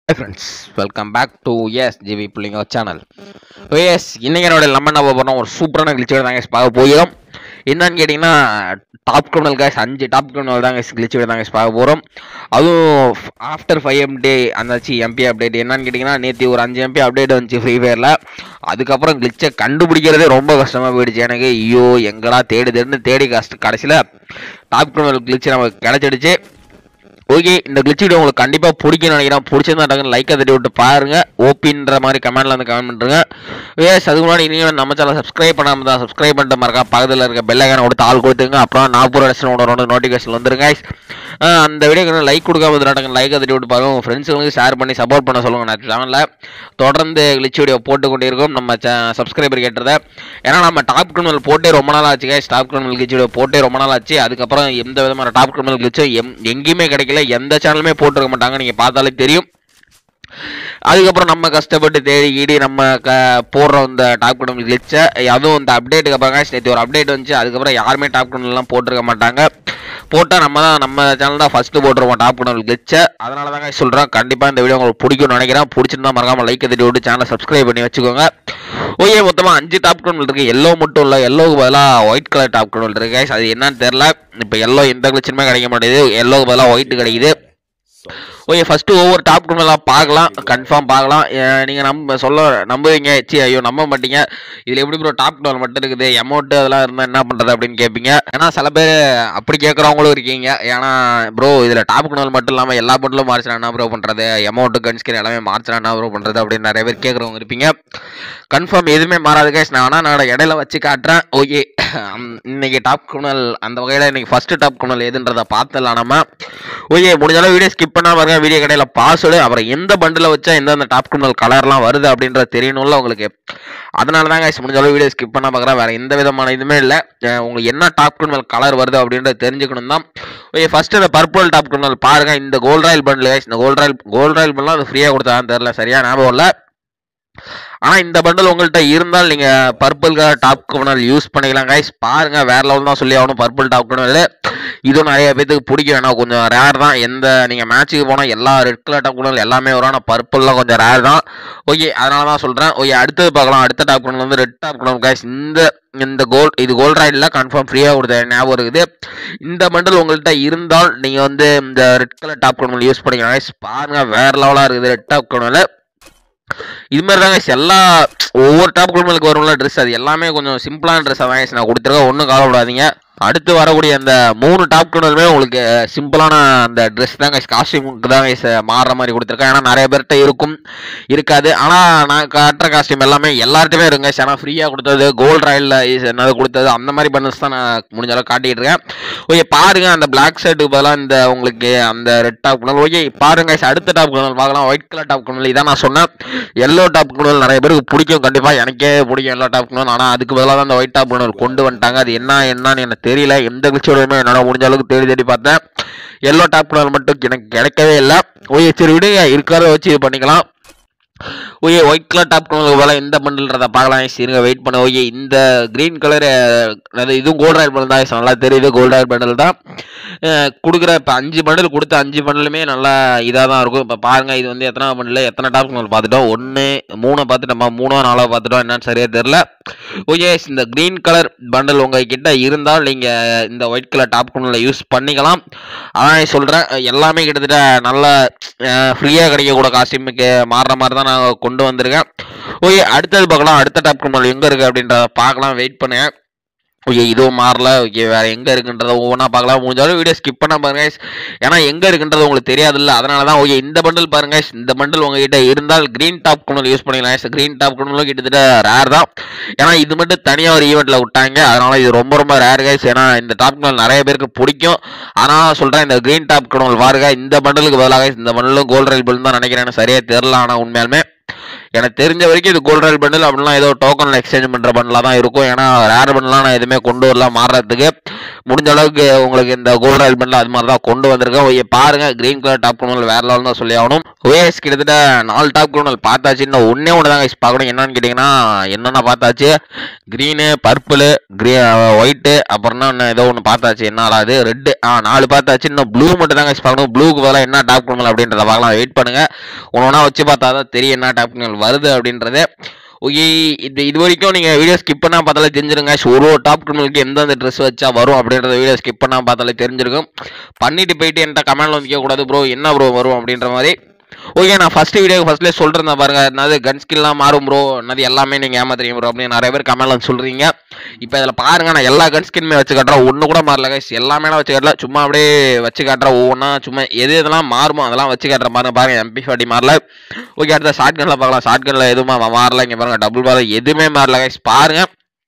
Friends welcome back to S GV பிள்ளைங்க channel எஸ் இன்னைக்கு என்னோட நம்ம என்ன போகிறோம் ஒரு சூப்பரான கிளிச்சோட தாங்க பார்க்க போகிறோம் என்னன்னு கேட்டிங்கன்னா டாப் கிரிமினல் கேஸ் அஞ்சு டாப் கிரிமினல் தாங்க கிளிச்சோட தாங்க பார்க்க போகிறோம் அதுவும் ஆஃப்டர் ஃபைவ் எம்டி அந்தாச்சு எம்பி அப்டேட் என்னன்னு கேட்டிங்கன்னா நேற்று ஒரு அஞ்சு எம்பி அப்டேட் வந்துச்சு ஃப்ரீ ஃபயரில் அதுக்கப்புறம் கிளிச்சை கண்டுபிடிக்கிறதே ரொம்ப கஷ்டமாக போயிடுச்சு எனக்கு ஐயோ எங்கடா தேடி தேடின்னு தேடி கஷ்டம் கடைசியில் டாப் கிரிமினல் கிளிச்சு நமக்கு கிடச்சிடுச்சு ஓகே இந்த கிளிச் வீடியோ உங்களுக்கு கண்டிப்பாக பிடிக்கும்னு நினைக்கிறேன் பிடிச்சிருந்தா டக்குன்னு லைக்கை தட்டி விட்டு பாருங்க ஓபின்ற மாதிரி கமெண்ட்ல வந்து கமெண்ட் பண்ணுறேங்க வேஸ் அதுக்கு முன்னாடி நீங்கள் நம்ம சேனல் சப்ஸ்கிரைப் பண்ணாமல் தான் சப்ஸ்கிரைப் பண்ணிட்டு மறக்கா பக்கத்தில் இருக்க பெல்லைக்கான கொடுத்து ஆள் கொடுத்துங்க அப்புறம் நாற்பது லட்சம் ஒன்று நோட்டிஃபிகேஷன் வந்துருங்க ஆஹ் அந்த வீடியோக்கு லைக் கொடுக்காம இருந்தாங்க லைக்கை தட்டி விட்டு பாருங்க உங்கள் ஃப்ரெண்ட்ஸுங்களுக்கு ஷேர் பண்ணி சப்போர்ட் பண்ண சொல்லுங்க நான் சேனலில் தொடர்ந்து கிளிச் வீடியோ போட்டு கொண்டே இருக்கும் நம்ம சப்ஸ்கிரைபர் கேட்டதை ஏன்னா நம்ம டாப் கிரிமினல் போட்டே ரொம்ப நாள் ஆச்சு guys top criminal glitch video போட்டே ரொம்ப நாள் ஆச்சு அதுக்கப்புறம் எந்த விதமான டாப் கிரிமினல் கிளிச்சும் எம் எங்கேயுமே கிடைக்கல எந்த சேனலுமே போட்டிருக்க மாட்டாங்க நீங்கள் பார்த்தாலே தெரியும் அதுக்கப்புறம் நம்ம கஷ்டப்பட்டு தேடி கீடி நம்ம க போடுறோம் இந்த டாப் கிரிமினல் கிளிச்சை அதுவும் இந்த அப்டேட்டுக்கு அப்புறம் guys, நேற்று ஒரு அப்டேட் வந்துச்சு அதுக்கப்புறம் யாருமே டாப் கிரிமினல்லாம் போட்டிருக்க மாட்டாங்க போட்டால் நம்ம தான் நம்ம சேனல் தான் ஃபஸ்ட்டு போட்டுருவோம் டாப் கிரிமினல் கிளிச்சை அதனால தாங்க சொல்கிறேன் கண்டிப்பாக இந்த வீடியோ உங்களுக்கு பிடிக்கும்னு நினைக்கிறேன் பிடிச்சிருந்தா மறக்காம லைக் தட்டி விட்டு சேனலை சப்ஸ்கிரைப் பண்ணி வச்சுக்கோங்க ஓகே மொத்தமாக அஞ்சு டாப் கிரிமினல் இருக்குது எல்லோ மட்டும் இல்லை எல்லோவுக்கு பதிலாக ஒயிட் கலர் டாப் கிரிமினல் இருக்குது guys. அது என்னன்னு தெரில இப்போ எல்லோ எந்த கிளிச்சுமே கிடைக்க மாட்டேங்குது எல்லோவுக்கு பதிலாக ஒயிட் கிடைக்குது ஓகே ஃபர்ஸ்ட் ஒவ்வொரு டாப் கிரிமினலாக பார்க்கலாம் கன்ஃபார்ம் பார்க்கலாம் அஹ் நீங்க நம்ம சொல்ல நம்புவீங்க சி ஐயோ நம்ப மாட்டீங்க இதுல எப்படி ப்ரோ டாப் கிரிமினல் மட்டும் இருக்குது அமௌண்ட் அதெல்லாம் இருந்தால் என்ன பண்றது அப்படின்னு கேட்பீங்க ஏன்னா சில பேர் அப்படி கேட்குறவங்களும் இருக்கீங்க ஏன்னா ப்ரோ இதுல டாப் கிரிமினல் மட்டும் இல்லாமல் எல்லா பண்டிலும் மாறிச்சா என்ன ப்ரோ பண்றது அமௌண்ட் கன்ஸ்கின் எல்லாமே மாறிச்சா என்ன ப்ரோ பண்றது அப்படின்னு நிறைய பேர் கேட்குறவங்க இருப்பீங்க கன்ஃபார்ம் எதுவுமே மாறாது கேஸ் நான் வேணா நான் இடையில வச்சு காட்டுறேன் ஓகே இன்னைக்கு டாப் கிரிமினல் அந்த வகையில் இன்னைக்கு ஃபர்ஸ்ட் டாப் கிரிமினல் எதுன்றதை பார்த்துடலாம் நம்ம ஓகே முடிஞ்ச அளவு வீடியோ ஸ்கிப் பண்ணாம பாருங்க வீடியோ கடையில் பாஸ்வேர்டு அப்புறம் எந்த பண்டில் வச்சா எந்தெந்த டாப் கிரிமினல் கலர்லாம் வருது அப்படின்றது தெரியணும்ல உங்களுக்கு அதனால தான் guys முடிஞ்ச அளவு வீடியோ ஸ்கிப் பண்ண பார்க்குறேன் வேற எந்த விதமான இதுவுமே இல்லை அஹ் உங்களுக்கு என்ன டாப் கிரிமினல் கலர் வருது அப்படின்றத தெரிஞ்சுக்கணும் தான் ஓகே ஃபர்ஸ்ட் இந்த பர்பிள் டாப் கிரிமினல் பாருங்க இந்த கோல்ட் ராயல் பண்டில் guys இந்த gold royal gold royal bundle அது ஃப்ரீயாக கொடுத்தான்னு தெரியல சரியா ஞாபகம் இல்லை ஆனா இந்த பண்டல் உங்கள்கிட்ட இருந்தால் நீங்க purple colour top criminal use பண்ணிக்கலாம் கைஸ் பாருங்க வேற லெவல் தான் சொல்லி ஆகணும் பர்பிள் டாப் கிரிமினல் இதுவும் நிறைய பேத்துக்கு பிடிக்கும் வேணா கொஞ்சம் ரேர் தான் எந்த நீங்க மேட்ச்சுக்கு போனா எல்லா ரெட் கலர் டாப் கிரிமினல் எல்லாமே வரும் ஆனால் பர்பிள்லாம் கொஞ்சம் ரேர் தான் ஓகே அதனால தான் சொல்றேன் ஓகே அடுத்தது பார்க்கலாம் அடுத்த டாப் கிரிமினல் வந்து ரெட் டாப் கிரிமினல் கைஸ் இந்த இந்த கோல்ட் இது கோல்ட் ராயிலில் கன்ஃபார்ம் ஃப்ரீயாக கொடுத்த ஞாபகம் இருக்குது இந்த பண்டல் உங்கள்கிட்ட இருந்தால் நீங்கள் வந்து இந்த red colour top criminal use பண்ணிக்கலாம் guys. பாருங்க வேற லெவலாக இருக்குது ரெட் டாப் கிரிமினல் இது மாதிரி தாங்க guys எல்லா ஒவ்வொரு டாப் குழுமலுக்கு வரும்ல ட்ரெஸ் அது எல்லாமே கொஞ்சம் சிம்பிளான ட்ரெஸ் தான் guys நான் கொடுத்துருக்கேன் ஒன்றும் கவலைப்படாதீங்க அடுத்து வரக்கூடிய அந்த மூணு டாப் கிரிமினலுமே உங்களுக்கு சிம்பிளான அந்த ட்ரெஸ் தான் guys காஸ்டியூமுக்கு தான் guys மாறுற மாதிரி கொடுத்துருக்கேன் ஏன்னா நிறைய பேர்கிட்ட இருக்கும் இருக்காது ஆனால் நான் காட்டுற காஸ்டியூம் எல்லாமே எல்லார்ட்டையுமே இருங்க ஏன்னா ஃப்ரீயாக கொடுத்தது கோல்ட் ராயலில் என்னது கொடுத்தது அந்த மாதிரி பண்ணஸ் தான் நான் முடிஞ்ச அளவுக்கு காட்டிட்டு இருக்கேன் ஓகே பாருங்க அந்த பிளாக் ஷர்ட்டுக்கு பதிலாக இந்த உங்களுக்கு அந்த ரெட் டாப் குணல் ஓகே பாருங்க guys, அடுத்த டாப் குணல் பார்க்கலாம் ஒயிட் கலர் டாப் குணல் இதான் நான் சொன்னேன் எல்லோ டாப் குணல் நிறைய பேருக்கு பிடிக்கும் கண்டிப்பாக எனக்கே பிடிக்கும் எல்லோ டாப் குணல் ஆனால் அதுக்கு பதிலாக தான் அந்த ஒயிட் டாப் குணல் கொண்டு வந்துட்டாங்க அது என்ன என்னன்னு எனக்கு தெரியல எந்த கிளிச்சோடையுமே என்னால் முடிஞ்ச அளவுக்கு தேடி தேடி பார்த்தேன் எல்லோ டாப் குணல் மட்டும் எனக்கு கிடைக்கவே இல்லை ஓகே சரி விடுங்க இருக்கிறத வச்சு இது பண்ணிக்கலாம் ஓகே ஒயிட் கலர் டாப் கலருக்கு போல எந்த பண்டில்ன்றத பார்க்கலாம் guys. இருங்க வெயிட் பண்ண ஓகே இந்த க்ரீன் கலர் அது இதுவும் கோல்ட் ராயல் பண்டில் தான் guys. நல்லா தெரியுது கோல்ட் ராயல் பண்டில் தான் அஹ் கொடுக்குற இப்போ அஞ்சு பண்டில் கொடுத்த அஞ்சு பண்டிலுமே நல்லா இதாக தான் இருக்கும் இப்போ பாருங்க இது வந்து எத்தனை பண்டில் எத்தனை டாப் கலர் பார்த்துட்டோம் ஒன்று மூணை பார்த்துட்டோமா மூணோ நாலோ பார்த்துட்டோம் என்னன்னு சரியாக தெரில ஓகே இந்த க்ரீன் கலர் பண்டில் உங்ககிட்ட இருந்தால் நீங்கள் இந்த ஒயிட் கலர் டாப் கலரில் யூஸ் பண்ணிக்கலாம் அதான் சொல்கிறேன் எல்லாமே கிட்டத்தட்ட நல்ல ஃப்ரீயாக கிடைக்கக்கூட காஸ்டியூமுக்கு மாறுற மாதிரி தான் நான் கொண்டு வந்திருக்கேன் ஓகே அடுத்தது பார்க்கலாம் அடுத்த டாப் கமல் எங்கே இருக்குது அப்படின்றத பார்க்கலாம் வெயிட் பண்ணுங்க ஓகே இதுவும் மாறல ஓகே வேற எங்கே இருக்குன்றத ஒவ்வொன்றா பார்க்கலாம் முடிஞ்சாலும் வீடியோ ஸ்கிப் பண்ண பாருங்க guys. ஏன்னா எங்கே இருக்குன்றது உங்களுக்கு தெரியாதுல்ல அதனால தான் ஓகே இந்த பண்டில் பாருங்க guys. இந்த பண்டில் உங்ககிட்ட இருந்தால் க்ரீன் டாப் குணல் யூஸ் பண்ணிக்கலாம் க்ரீன் டாப் குணலும் கிட்டத்தட்ட ரேர் தான் ஏன்னா இது மட்டும் தனியாக ஒரு ஈவெண்ட்டில் விட்டாங்க அதனால இது ரொம்ப ரொம்ப ரேர் கைஸ் ஏன்னா இந்த டாப் குணல் நிறைய பேருக்கு பிடிக்கும் ஆனால் சொல்கிறேன் இந்த க்ரீன் டாப் குணல் பாருங்க இந்த பண்டலுக்கு பதிலாக இந்த பண்டலும் கோல்ட் ரயில் பண்டில் தான் நினைக்கிறேன் சரியா தெரில ஆனால் உண்மையாலுமே எனக்கு தெரிஞ்ச வரைக்கும் இது கோல்ட் ராயல் பண்டில் அப்படிலாம் ஏதோ டோக்கனில் எக்ஸ்சேஞ்ச் பண்ணுற பண்டிலாக தான் இருக்கும் ஏன்னா ரேர் பண்டிலாம் நான் எதுவுமே கொண்டு வரல மாறுறதுக்கு முடிஞ்ச அளவுக்கு உங்களுக்கு இந்த கோல்ட் ராயல் பண்டில் அது மாதிரி தான் கொண்டு வந்திருக்கேன் ஓகே பாருங்க கிரீன் கலர் டாப் கிரிமினல் வேற லெவல் தான் சொல்லி ஆகணும் ஓஎஸ் கிட்டத்தட்ட நாலு டாப் கிரிமினல் பார்த்தாச்சு இன்னும் ஒன்றே ஒன்று தான் guys பார்க்கணும் என்னன்னு கேட்டிங்கன்னா என்னென்ன பார்த்தாச்சு க்ரீனு பர்பிளு க்ரீ ஒயிட்டு அப்புறம்னா இன்னும் ஏதோ ஒன்று பார்த்தாச்சு என்ன அது ரெட்டு ஆ நாலு பார்த்தாச்சு இன்னும் ப்ளூ மட்டும் தான் guys பார்க்கணும் ப்ளூக்கு பதிலாக என்ன டாப் கிரிமினல் அப்படின்றத பார்க்கலாம் வெயிட் பண்ணுங்க ஒன்று ஒன்றா வச்சு பார்த்தா தான் தெரியும் என்ன டாப் கிரிமினல் வருது அப்படின்றது ஓகே இது இது வரைக்கும் நீங்கள் வீடியோ ஸ்கிப் பண்ணால் பார்த்தாலே தெரிஞ்சிருங்க ஒரு ஒரு டாப் கிரிமினலுக்கு எந்தெந்த ட்ரெஸ் வச்சா வரும் அப்படின்றத வீடியோ ஸ்கிப் பண்ணால் பார்த்தாலே தெரிஞ்சிருக்கும் பண்ணிட்டு போயிட்டு என்கிட்ட கமெண்ட்ல வந்து கேட்கக்கூடாது ப்ரோ என்ன ப்ரோ வரும் அப்படின்ற மாதிரி ஓகே நான் ஃபர்ஸ்ட் வீடியோ ஃபர்ஸ்ட்லேயே சொல்கிறேன் பாருங்க என்னது கன் ஸ்கில்லாம் மாறும் ப்ரோ என்னது எல்லாமே நீங்கள் ஏமாத்துறீங்க ப்ரோ அப்படின்னு நிறைய பேர் கமெண்ட்ல வந்து சொல்கிறீங்க இப்போ இதில் பாருங்க நான் எல்லா கன் ஸ்கின்மே வச்சு காட்டுறேன் ஒன்று கூட மாறல கைஸ் எல்லாமே நான் வச்சு காட்டல சும்மா அப்படியே வச்சு காட்டுறேன் ஒவ்வொன்றா சும்மா எது எதெல்லாம் மாறுமோ அதெல்லாம் வச்சு காட்டுறேன் பாருங்க பாருங்க எம்பி ஃபார்ட்டி மாறல ஓகே அடுத்த ஷார்ட் கனில் பார்க்கலாம் ஷார்ட் கனில் எதுவுமே மாறல இங்கே பாருங்க டபுள் பார் எதுவுமே மாறல கைஸ் பாருங்க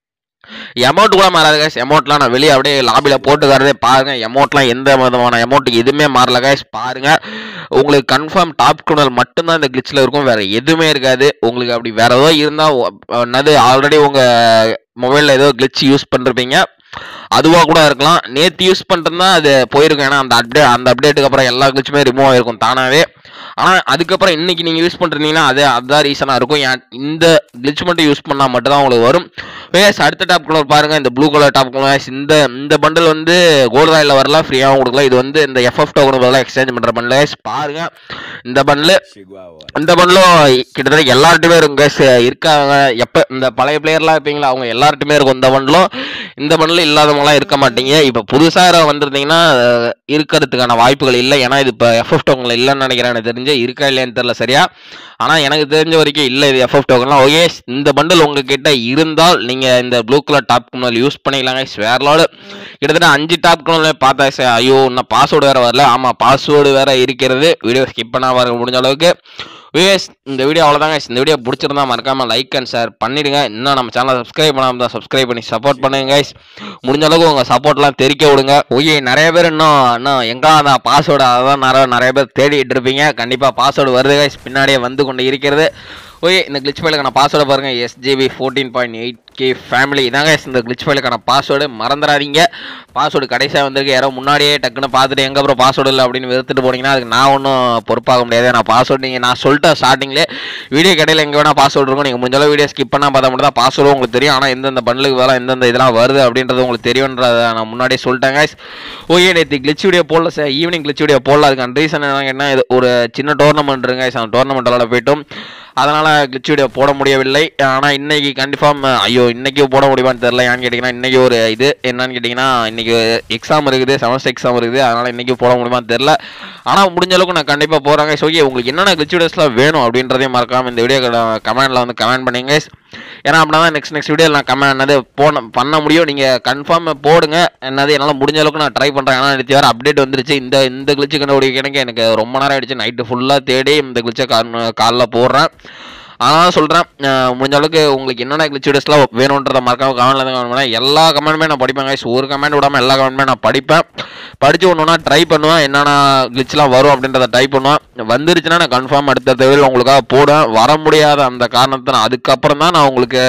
அமௌண்ட் கூட மாறாது கைஸ் அமௌண்ட்லாம் நான் வெளியே அப்படியே லாபியில் போட்டுக்காரதே பாருங்க அமௌண்ட்லாம் எந்த விதமான அமௌண்ட்டுக்கு எதுவுமே மாறல கைஸ் பாருங்க உங்களுக்கு கன்ஃபார்ம் டாப் கிரிமினல் மட்டும்தான் இந்த கிளிச்சில் இருக்கும் வேற எதுவுமே இருக்காது உங்களுக்கு அப்படி வேற ஏதோ இருந்தால் என்னது ஆல்ரெடி உங்கள் மொபைலில் ஏதோ கிளிச் யூஸ் பண்ணிருப்பீங்க அதுவாக கூட இருக்கலாம் நேற்று யூஸ் பண்ணிருந்தா அது போயிருக்கும் ஏன்னா அந்த அப்டேட் அந்த அப்டேட்டுக்கு அப்புறம் எல்லா கிளிச்சுமே ரிமூவ் ஆயிருக்கும் தானாகவே ஆனால் அதுக்கப்புறம் இன்னைக்கு நீங்கள் யூஸ் பண்ணிருந்தீங்கன்னா அது அதுதான் ரீசனாக இருக்கும் ஏன் இந்த கிளிச் மட்டும் யூஸ் பண்ணால் மட்டும் தான் உங்களுக்கு வரும் வேஸ் அடுத்த டாப் கலர் பாருங்க இந்த ப்ளூ கலர் டாப் கலர் இந்த இந்த பண்டில் வந்து கோல்டு ராயில் வரல ஃப்ரீயாகவும் கொடுக்கலாம் இது வந்து இந்த எஃப்எஃப் டோக்கன் பதிலாக எக்ஸ்சேஞ்ச் பண்ணுற பண்டில் பாருங்க இந்த பண்டில் இந்த பண்டிலும் கிட்டத்தட்ட எல்லார்ட்டுமே இருக்கும் guys. இருக்காங்க எப்போ இந்த பழைய பிளேயர்லாம் இருப்பீங்களா அவங்க எல்லார்ட்டுமே இருக்கும் இந்த பண்டிலும் இந்த பண்டில் இல்லாதவங்களாம் இருக்க மாட்டீங்க இப்போ புதுசாக வந்திருந்தீங்கன்னா அஹ், இருக்கிறதுக்கான வாய்ப்புகள் இல்லை ஏன்னா இது இப்போ எஃப்எஃப் டோக்கனில் இல்லைன்னு நினைக்கிறேன் எனக்கு தெரிஞ்சு இருக்கா இல்லையான்னு தெரியல சரியா ஆனால் எனக்கு தெரிஞ்ச வரைக்கும் இல்லை இது எஃப்எஃப் டோக்கன்லாம் ஓகே இந்த பண்டில் உங்ககிட்ட இருந்தால் நீங்கள் இந்த blue colour top criminal use பண்ணிக்கலாங்க வேறலோடு கிட்டத்தட்ட அஞ்சு டாப் கமல் பார்த்தா சரி, ஐயோ இன்னும் பாஸ்வேர்டு வேறு வரல ஆமாம் பாஸ்வேர்டு வேறு இருக்கிறது வீடியோ ஸ்கிப் பண்ணா பாருங்க முடிஞ்ச அளவுக்கு விஎஸ் இந்த வீடியோ அவ்வளோதாங்க இந்த வீடியோ பிடிச்சிருந்தா மறக்காம லைக் அண்ட் ஷேர் பண்ணிடுங்க இன்னும் நம்ம சேனலை சப்ஸ்கிரைப் பண்ணாம தான் சப்ஸ்கிரைப் பண்ணி சப்போர்ட் பண்ணுங்க guys முடிஞ்ச அளவுக்கு உங்கள் சப்போர்ட்லாம் தெரிக்க விடுங்க ஓகே நிறைய பேர் இன்னும் இன்னும் எங்கே அந்த பாஸ்வேர்டு அதான் நிறைய நிறைய பேர் தேடிட்டு இருப்பீங்க கண்டிப்பாக பாஸ்வேர்டு வருது guys பின்னாடியே வந்து கொண்டு இருக்கிறது ஓகே இந்த கிளிச் ஃபைலுக்கான பாஸ்வேர்டை பாருங்க SGP fourteen point eight K family இதாங்க இந்த கிளிச் ஃபைலுக்கான பாஸ்வேர்டு மறந்துடாதீங்க பாஸ்வேர்டு கடைசியாக வந்திருக்கு யாரோ முன்னாடியே டக்குன்னு பார்த்துட்டு எங்கே அப்புறம் பாஸ்வேர்டு இல்லை அப்படின்னு வெறுத்துட்டு போனீங்கன்னா அதுக்கு நான் ஒன்றும் பொறுப்பாக முடியாது நான் பாஸ்வேர்டு நீங்கள் நான் சொல்லிட்டேன் ஸ்டார்டிங்லேயே வீடியோ கடையில் எங்கே வேணால் பாஸ்வேர்டு இருக்கும் நீங்கள் முடிஞ்சாலும் வீடியோ ஸ்கிப் பண்ணால் பார்த்தா மட்டும் தான் பாஸ்வேர்டு உங்களுக்கு தெரியும் ஆனால் எந்தெந்த பண்டலுக்கு வேலை எந்தெந்த இதெல்லாம் வருது அப்படின்றது உங்களுக்கு தெரியுன்றத நான் முன்னாடியே சொல்லிட்டேன் guys ஓகே நேற்று கிளிச் வீடியோ போடல சார் ஈவினிங் கிளிச் வீடியோ போடல அதுக்கான ரீசன் என்ன இது ஒரு சின்ன டோர்னமெண்ட் இருங்க guys. அந்த டோர்னமெண்ட் விளாட போயிட்டோம் அதனால் கிளிச் வீடியோ போட முடியவில்லை ஆனால் இன்னைக்கு கன்ஃபார்ம் ஐயோ இன்னைக்கு போட முடியுமான்னு தெரில ஏன்னு கேட்டிங்கன்னா இன்னைக்கு ஒரு இது என்னன்னு கேட்டிங்கன்னா இன்னைக்கு எக்ஸாம் இருக்குது செமஸ்டர் எக்ஸாம் இருக்குது அதனால் இன்னைக்கு போட முடியுமான்னு தெரில ஆனால் முடிஞ்ச அளவுக்கு நான் கண்டிப்பாக போகிறாங்க ஸோ ஓகே உங்களுக்கு என்னென்ன கிளிச் வீடியோஸ்லாம் வேணும் அப்படின்றதையும் மறக்காமல் இந்த வீடியோ கமெண்ட்டில் வந்து கமெண்ட் பண்ணுங்க guys. ஏன்னா அப்படின்னா தான் நெக்ஸ்ட் நெக்ஸ்ட் வீடியோ நான் கமெண்ட் என்னது போன பண்ண முடியும் நீங்கள் கன்ஃபார்ம் போடுங்க என்னது என்னால் முடிஞ்ச அளவுக்கு நான் ட்ரை பண்ணுறேன் ஏன்னா நேற்று வேறு அப்டேட் வந்துருச்சு இந்த இந்த கிளிச்சு கண்டுபிடிக்க எனக்கு எனக்கு ரொம்ப நேரம் ஆயிடுச்சு நைட்டு ஃபுல்லாக தேடி இந்த கிளிச்சை காலைல போடுறேன் அதனால சொல்கிறேன் முடிஞ்ச அளவுக்கு உங்களுக்கு என்னென்ன கிளிச் வீடியோஸ்லாம் வேணுன்றதை மறக்காம கமெண்ட்ல தான் கமெண்ட் பண்ணேன் எல்லா கமெண்ட்டுமே நான் படிப்பேன் guys. ஒரு கமெண்ட் விடாமல் எல்லா கமெண்ட்டுமே நான் படிப்பேன் படித்து ஒன்று ஒன்றா ட்ரை பண்ணுவேன் என்னென்ன கிளிச்லாம் வரும் அப்படின்றத ட்ரை பண்ணுவேன் வந்துருச்சுன்னா நான் கன்ஃபார்ம் அடுத்த தேவையில் உங்களுக்காக போடுவேன் வர முடியாத அந்த காரணத்தை நான் அதுக்கப்புறம் தான் நான் உங்களுக்கு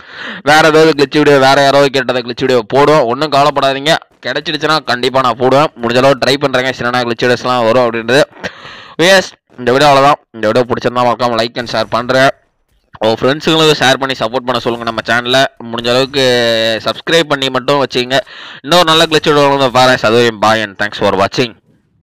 வேற ஏதாவது கிளிச் வீடியோ வேற யாராவது கேட்டதை கிளிச் வீடியோ போடுவேன் ஒன்றும் கவலைப்படாதீங்க கிடைச்சிடுச்சுன்னா கண்டிப்பாக நான் போடுவேன் முடிஞ்ச அளவு ட்ரை பண்ணுறேங்க சின்ன கிளிச் வீடியோஸ்லாம் வரும் அப்படின்றது வேஸ் இந்த வீடியோ அவ்வளோதான் இந்த வீடியோ பிடிச்சிருந்தா மறக்காம லைக் அண்ட் ஷேர் பண்ணுறேன் உங்கள் ஃப்ரெண்ட்ஸுங்களுக்கு ஷேர் பண்ணி சப்போர்ட் பண்ண சொல்லுங்கள் நம்ம சேனலை முடிஞ்ச அளவுக்கு சப்ஸ்கிரைப் பண்ணி மட்டும் வச்சுங்க இன்னொரு நல்ல கிளிச் வீடியோ பாருங்க அதுவும் பாய் அண்ட் தேங்க்ஸ் ஃபார் வாட்சிங்